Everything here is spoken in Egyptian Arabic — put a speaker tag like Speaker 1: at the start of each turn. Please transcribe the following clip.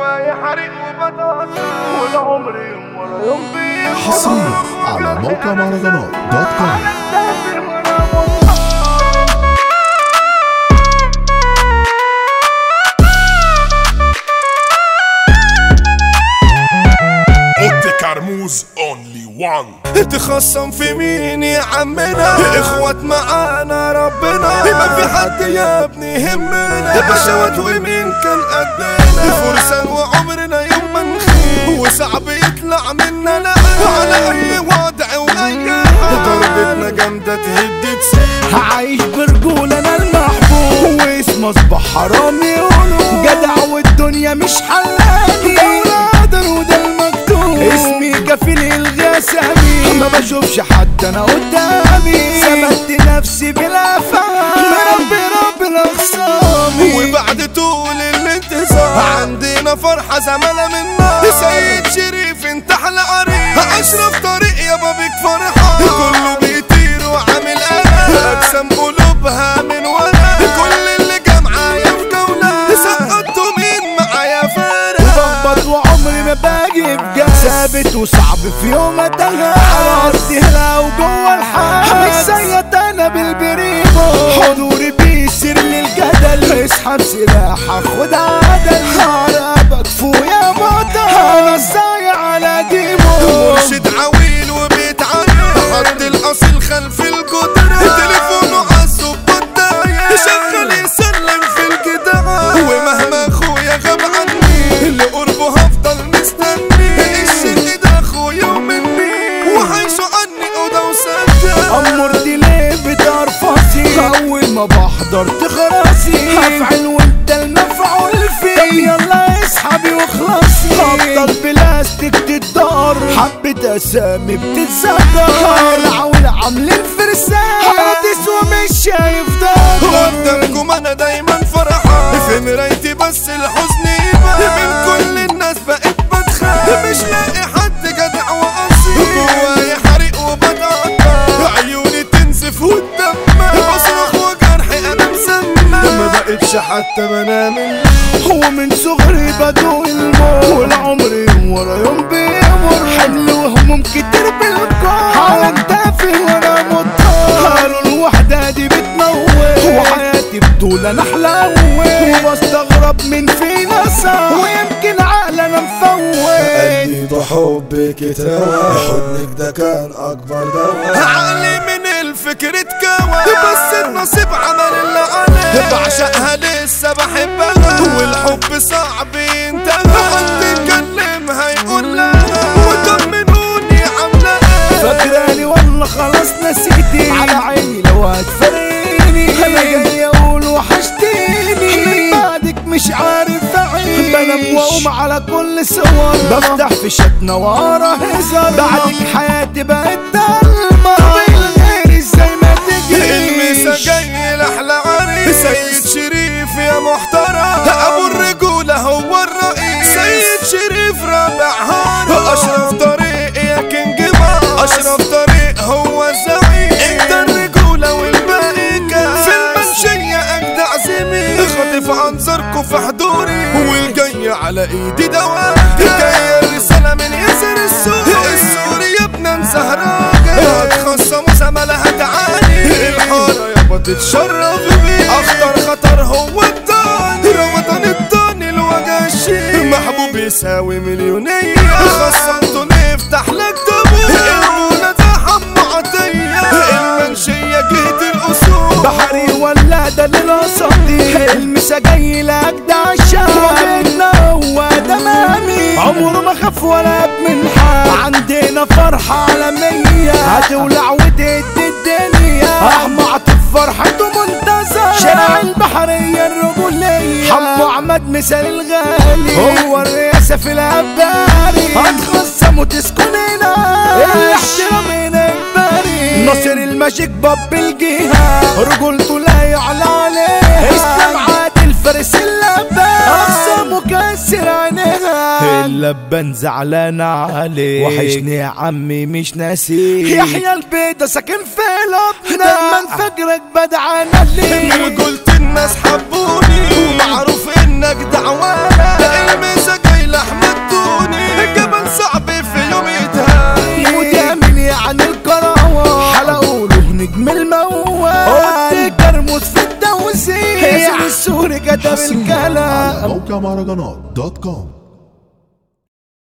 Speaker 1: جوايا حريق وبطاطا والعمر يوم ورا يوم بيمر
Speaker 2: حصريا على موقع مهرجانات دوت كوم
Speaker 3: اوتي كرموز اونلي وان
Speaker 1: تخصم في مين يا عمنا اخوات معانا ربنا ما في حد يا ابني يهمنا بشوات ومين كان قدنا فرسان وعمرنا يوم ما نخيب وصعب يطلع منا لا على اي وضع واي ضربتنا جامدة تهد تسيب
Speaker 4: هعيش برجولة انا المحبوب واسم اصبح حرام يقولوا جدع والدنيا مش حلاني ولا قدر وده المكتوب اسمي كفيل الغسامي ما بشوفش حد انا قدامي ثبت نفسي بالافعال ربي رب الاخصامي
Speaker 1: وبعد طول الانتظار عندنا فرحة زمالة من نار سيد شريف انت احلى عريس اشرف طريق يا بابك فرحة كله بيطير وعامل قلق اجسام قلوبها من ورا كل اللي جه معايا في جولة سقطتوا مين معايا فارق
Speaker 4: بخبط وعمري ما باجي بجد ثابت وصعب في يوم اتغير على ارضي هلا وجوه الحال مش زيت انا بالبريمو حضوري بيسر للجدل اسحب سلاح خد عدل هربك فوق يا بطل انا الزايع على جيمو
Speaker 1: مرشد عويل وبيتعلم حط الاصل خلف الجدران تليفونه عالظباط داير شغال يسلم في الجدران ومهما اخويا غاب عني لقربه هفضل مستني الشد ده اخويا ومني وهيشو عني اوضه وسكن
Speaker 4: امر دي ليه بترفصي اول ما بحضر تخرسي هفعل وانت المفعول فيه طب يلا اسحبي واخلصي افضل بلاستيك تتدار حبة اسامي بتتذكر العول عاملين فرسان حوادث ومش شايف دار
Speaker 1: قدامكم انا دايما فرحان في مرايتي بس الحزن يبان من كل الناس بقيت بتخاف مش لاقي حد جدع واصيل جوايا حريق وبتقطع عيوني تنزف والدم بصرخ وجرحي انا مسمى ما بقتش حتى بنام
Speaker 4: هو من صغري بدو الموت والعمر يوم ورا يوم بيمر حمل وهموم كتير بالكون على كتافي وانا مضطر الوحدة دي بتموت وحياتي بطول انا احلوت وبستغرب من فينا صار ويمكن عقل انا مفوت
Speaker 5: قلبي حبك اتروى حضنك ده كان اكبر دواء
Speaker 1: عقلي من الفكر اتكوى بس النصيب عمل اللي عليه بعشقها لسه بحبها والحب صعب ينتهى حد يكلمها يقول لها وطمنوني عامله ايه
Speaker 4: فاكراني والله خلاص نسيتي على عيني لو هتفرقيني انا جاي اقول وحشتيني من بعدك مش عارف اعيش بنام واقوم على كل صور بفتح في شتنا ورا هزار بعدك حياتي بقت ضلمة غير ازاي ما
Speaker 1: المسا
Speaker 4: تجيش
Speaker 1: جاي لاحلى عريس سيد شريف يا محترم ابو الرجولة هو الرئيس سيد شريف رابع هارم اشرف طريق يا كينج ما اشرف طريق هو الزعيم انت الرجولة والباقي كان في المنشية اجدع زميل خاطف انظركوا في حضوري والجاي على ايدي دواء جاية الرسالة من ياسر السوري السوري يا ابن زهراجة هتخصموا زملها تعاني الحارة يابا تتشرف بيه اخطر خطر هو الداني رمضان الداني الوجه الشيك محبوب يساوي مليونية خصمته نفتح لك تابوت المونة ده حمو عطية المنشية جهة الاصول
Speaker 4: بحري ولا ده للقصدي المسا جاي لك ده عشان وجبنا هو دمامي عمره ما خاف ولا من حال عندنا فرحة عالمية هتولع وتهد الدنيا احمى عاطف فرحته منتظرة شارع البحرية الرجولية حمو احمد مثال الغالي هو الرئاسة في العباري هتخصم وتسكن هنا الاحترام هنا اجباري ناصر الماجيك باب الجهة رجولته لا يعلى عليه اسلام عادل فارس اللبان اقسى مكسر عينيها اللبان زعلان عليه وحشني يا عمي مش ناسي يحيى البيضة ساكن في لبنان دايما فجرك بدعان ليه
Speaker 1: قلت الناس حبوني ومعروف انك دعوانا المسا جاي
Speaker 4: من الموال قلت كرموس في التوزيع ياسر السوري كتب
Speaker 2: حصريا
Speaker 4: الكلام
Speaker 2: على موقع مهرجانات دوت كوم